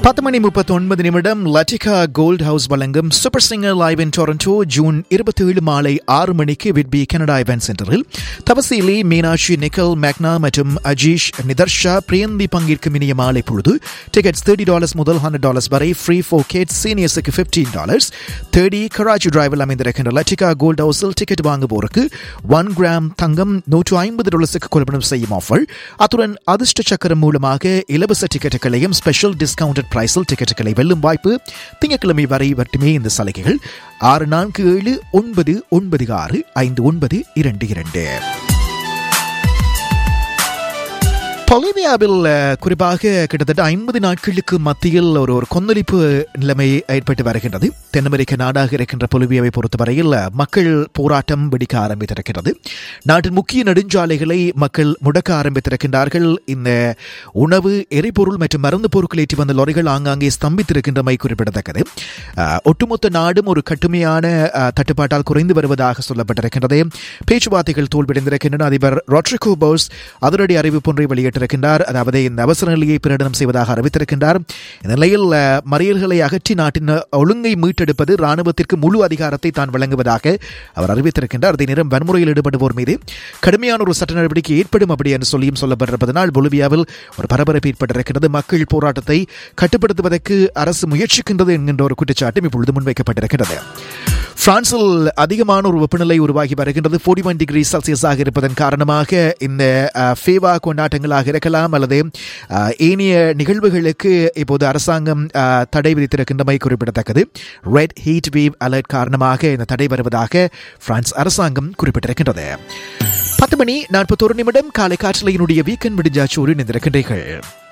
பத்து மணி முப்பத்தி ஒன்பது நிமிடம் லட்டிகா கோல்ட் ஹவுஸ் வழங்கும் super singer live in Toronto June இருபத்தி ஏழு மாலை ஆறு மணிக்கு விட்பி கனடா இவென்ட் சென்டரில் தபசீலி மீனாட்சி நிக்கல் மேக்னா மற்றும் அஜீஷ் நிதர்ஷா பிரியந்தி பங்கேற்கும் இனிய மாலை பொழுது டிக்கெட்ஸ் தேர்ட்டி டாலர்ஸ் முதல் ஹண்ட்ரட் டாலர்ஸ் வரை ஃப்ரீ ஃபோர் கேட் சீனியர்ஸுக்கு ஃபிஃப்டீன் டாலர்ஸ் தேர்ட்டி கராச்சி டிரைவில் அமைந்திருக்கின்ற லட்டிகா கோல்ட் ஹவுஸில் டிக்கெட் வாங்குவோருக்கு ஒன் கிராம் தங்கம் நூற்று ஐம்பது டாலர்ஸுக்கு கொள்வனம் செய்யும் ஆஃபர் அத்துடன் அதிர்ஷ்ட சக்கரம் மூலமாக இலவச டிக்கெட்டுகளையும் ஸ்பெஷல் டிஸ்கவுண்டட் பிரைஸில் டிக்கெட்டுகளை வெல்லும் வாய்ப்பு திங்கட்கிழமை வரை மட்டுமே இந்த சலுகைகள் ஆறு நான்கு ஏழு ஒன்பது ஒன்பது ஆறு ஐந்து ஒன்பது இரண்டு இரண்டு பொலிவியாவில் அஹ், குறிப்பாக கிட்டத்தட்ட ஐம்பது நாட்களுக்கு மத்தியில் ஒரு ஒரு கொந்தளிப்பு நிலைமை ஏற்பட்டு வருகின்றது தென் அமெரிக்க நாடாக இருக்கின்ற பொலிவியாவை பொறுத்தவரையில் அஹ், மக்கள் போராட்டம் வெடிக்க ஆரம்பித்திருக்கிறது நாட்டின் முக்கிய நெடுஞ்சாலைகளை மக்கள் முடக்க ஆரம்பித்திருக்கின்றார்கள் இந்த உணவு எரிபொருள் மற்றும் மருந்து பொருட்கள் ஏற்றி வந்த லாரிகள் ஆங்காங்கே ஸ்தம்பித்திருக்கின்றமை குறிப்பிடத்தக்கது அஹ், ஒட்டுமொத்த நாடும் ஒரு கட்டுமையான அஹ், தட்டுப்பாட்டால் குறைந்து வருவதாக சொல்லப்பட்டிருக்கின்றது பேச்சுவார்த்தைகள் தோல்வியடைந்திருக்கின்றன அதிபர் ராட்ரிகோ பவுஸ் அதிரடி அறிவிப்பு ஒன்றை வெளியிட்டிருக்கின்றார் அதாவது இந்த அவசர நிலையை பிரகடனம் செய்வதாக அறிவித்திருக்கின்றார் இந்த நிலையில் அஹ், மறியல்களை அகற்றி நாட்டின் ஒழுங்கை மீட்டெடுப்பது ராணுவத்திற்கு முழு அதிகாரத்தை தான் வழங்குவதாக அவர் அறிவித்திருக்கின்றார் அதே நேரம் வன்முறையில் ஈடுபடுவோர் மீது கடுமையான ஒரு சட்ட நடவடிக்கை ஏற்படும் அப்படி என்று சொல்லியும் சொல்லப்பட்டிருப்பதனால் பொலிவியாவில் ஒரு பரபரப்பு ஏற்பட்டிருக்கிறது மக்கள் போராட்டத்தை கட்டுப்படுத்துவதற்கு அரசு முயற்சிக்கின்றது என்கின்ற ஒரு குற்றச்சாட்டும் இப்பொழுது முன்வைக்கப்பட்டிருக்கிறது பிரான்சில் அதிகமான ஒரு வெப்பநிலை உருவாகி வருகின்றது 41 ஒன் டிகிரி செல்சியஸாக இருப்பதன் காரணமாக இந்த அஹ், ஃபேவா கொண்டாட்டங்களாக இருக்கலாம் அல்லது அஹ், ஏனைய நிகழ்வுகளுக்கு இப்போது அரசாங்கம் அஹ், தடை விதித்திருக்கின்றமை குறிப்பிடத்தக்கது ரெட் ஹீட் வேவ் அலர்ட் காரணமாக இந்த தடை வருவதாக பிரான்ஸ் அரசாங்கம் குறிப்பிட்டிருக்கின்றது பத்து மணி நாற்பத்தோரு நிமிடம் காலை காற்றலையினுடைய வீக்கெண்ட் விடுஞ்சாச்சோடு இணைந்திருக்கின்றீர்கள்